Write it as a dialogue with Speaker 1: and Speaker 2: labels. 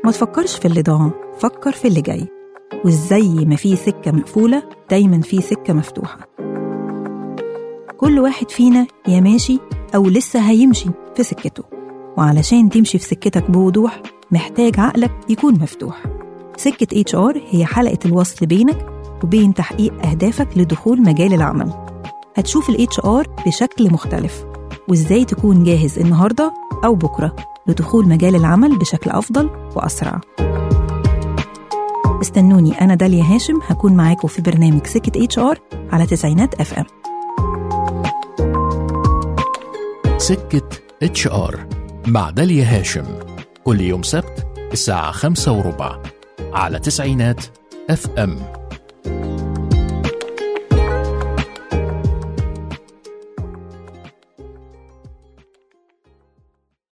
Speaker 1: ما تفكرش في اللي ضاع فكر في اللي جاي وازاي ما في سكة مقفولة دايما في سكة مفتوحة كل واحد فينا يا ماشي أو لسه هيمشي في سكته وعلشان تمشي في سكتك بوضوح محتاج عقلك يكون مفتوح سكة HR هي حلقة الوصل بينك وبين تحقيق أهدافك لدخول مجال العمل هتشوف ال HR بشكل مختلف وإزاي تكون جاهز النهاردة أو بكرة لدخول مجال العمل بشكل أفضل وأسرع استنوني أنا داليا هاشم هكون معاكم في برنامج سكة HR على تسعينات اف ام
Speaker 2: سكة اتش ار مع داليا هاشم كل يوم سبت الساعة خمسة وربع على تسعينات اف ام